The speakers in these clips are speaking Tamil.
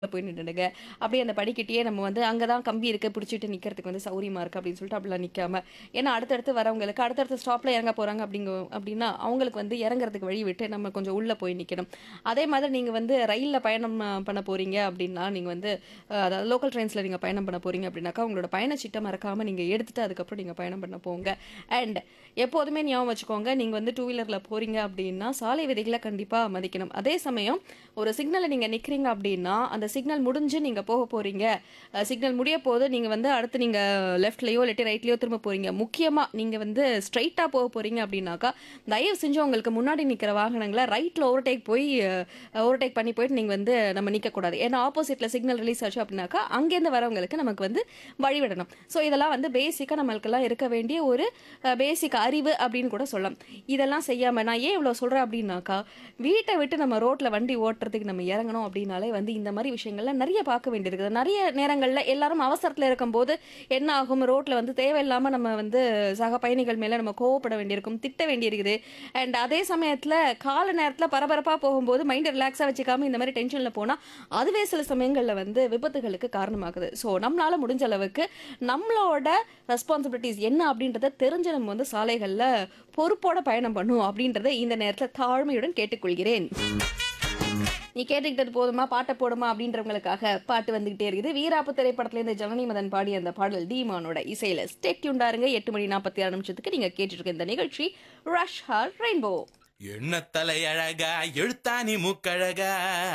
போய் நின்னுடுங்க. அப்படியே அந்த படிக்கட்டியே நம்ம வந்து அங்க தான் கம்பி இருக்கு, பிடிச்சிட்டு நிக்கிறதுக்கு வந்து சௌரியமா இருக்கு அப்படின்னு சொல்லிட்டு அப்படிலாம் நிக்காம, ஏன்னா அடுத்தடுத்து வரவங்களுக்கு அடுத்தடுத்த ஸ்டாப்ல இறங்க போறாங்க அப்படிங்க அப்படின்னா, அவங்களுக்கு வந்து இறங்குறதுக்கு வழி விட்டு நம்ம கொஞ்சம் உள்ள போய் நிக்கணும். அதே மாதிரி நீங்க வந்து ரயில்ல பயணம் அ பண்ண போறீங்க அப்படின்னா, நீங்க வந்து அ அதாவது லோக்கல் ட்ரெயின்ஸ்ல நீங்க பயணம் பண்ண போறீங்க அப்படின்னாக்கா, உங்களோட பயணச்சீட்ட மறக்காம நீங்க எடுத்துட்டு அதுக்கப்புறம் நீங்க பயணம் பண்ண போங்க. அண்ட் எப்போதுமே ஞாபகம் வச்சுக்கோங்க, நீங்க வந்து டூ வீலர்ல போறீங்க அப்படின்னா, சாலை விதிகள கண்டிப்பா மதிக்கணும். அதே சமயம் ஒரு சிக்னல்ல நீங்க நிக்கிறீங்க அப்படின்னா, அந்த சிக்னல் முடிஞ்சு நீங்க போக போறீங்க. அ சிக்னல் முடிய போது நீங்க வந்து அடுத்து நீங்க லெஃப்ட்லயோ இல்லாட்டி ரைட்லயோ திரும்ப போறீங்க. முக்கியமா நீங்க வந்து ஸ்ட்ரெய்ட்டா போக போறீங்க அப்படின்னாக்கா, தயவு செஞ்சு உங்களுக்கு முன்னாடி நிக்கிற வாகனங்கள ரைட்ல ஓவர்டேக் போய் ஓவர்டேக் பண்ணி போயிட்டு நீங்க வந்து நம்ம நிக்கக்கூடாது. ஏன்னா ஆப்போசிட்ல சிக்னல் ரிலீஸ் ஆச்சு அப்படின்னாக்கா, அங்கேருந்து வரவங்களுக்கு நமக்கு வந்து வழி விடணும். ஸோ இதெல்லாம் வந்து பேசிக்கா நம்மளுக்கெல்லாம் இருக்க வேண்டிய ஒரு அ பேசிக் அறிவு அப்படின்னு கூட சொல்லலாம். இதெல்லாம் செய்யாம நான் ஏன் இவ்வளோ சொல்றேன் அப்படின்னாக்கா, வீட்ட விட்டு நம்ம ரோட்ல வண்டி ஓட்டுறதுக்கு நம்ம இறங்கணும் அப்படின்னாலே வந்து இந்த மாரி விஷயங்கள்லாம் நெறைய பார்க்க வேண்டியிருக்குது. நெறைய நேரங்கள்ல எல்லாரும் அவசரத்துல இருக்கும்போது என்ன ஆகும், ரோட்ல வந்து தேவையில்லாம நம்ம வந்து சக பயணிகள் மேல நம்ம கோவப்பட வேண்டியிருக்கும், திட்ட வேண்டியிருக்குது. அண்ட் அதே சமயத்துல கால நேரத்துல பரபரப்பா போகும்போது மைண்ட ரிலாக்ஸா வச்சுக்காம இந்த மாரி டென்ஷன்ல போனா, அதுவே சில சமயங்கள்ல வந்து விபத்துகளுக்கு காரணமாகுது. ஸோ நம்மளால முடிஞ்ச அளவுக்கு நம்மளோட ரெஸ்பான்சிபிலிட்டீஸ் என்ன அப்படின்றத தெரிஞ்சு நம்ம வந்து சாலைகள்ல பொறுப்போட பயணம் பண்ணணும் அப்படின்றத இந்த நேரத்துல தாழ்மையுடன் கேட்டுக்கொள்கிறேன். நீ கேட்டுக்கிட்டது போதுமா, பாட்ட போடுமா அப்படின்றவங்களுக்காக பாட்டு வந்துகிட்டே இருக்குது. வீராப்பு திரைப்படத்திலேருந்து ஜனனி மதன் பாடிய அந்த பாடல் டீமானோட இசையில ஸ்டே டியூன்டா இருங்க. 8 மணி 46 நிமிஷத்துக்கு நீங்க கேட்டுட்டு இருக்க இந்த நிகழ்ச்சி ரஷ் ஹார் ரெயின்போ. எண்ண தலை அழகா எழுத்தாணி மூக்கழகா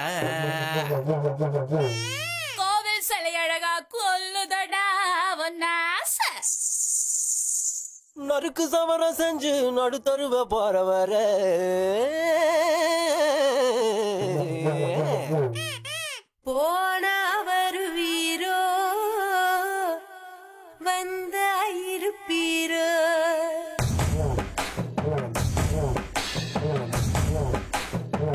கோவில் சிலை அழகா கொல்லுதடா ஒன்னாச நறுக்கு சமரம் செஞ்சு நடுத்தருவ போறவர போ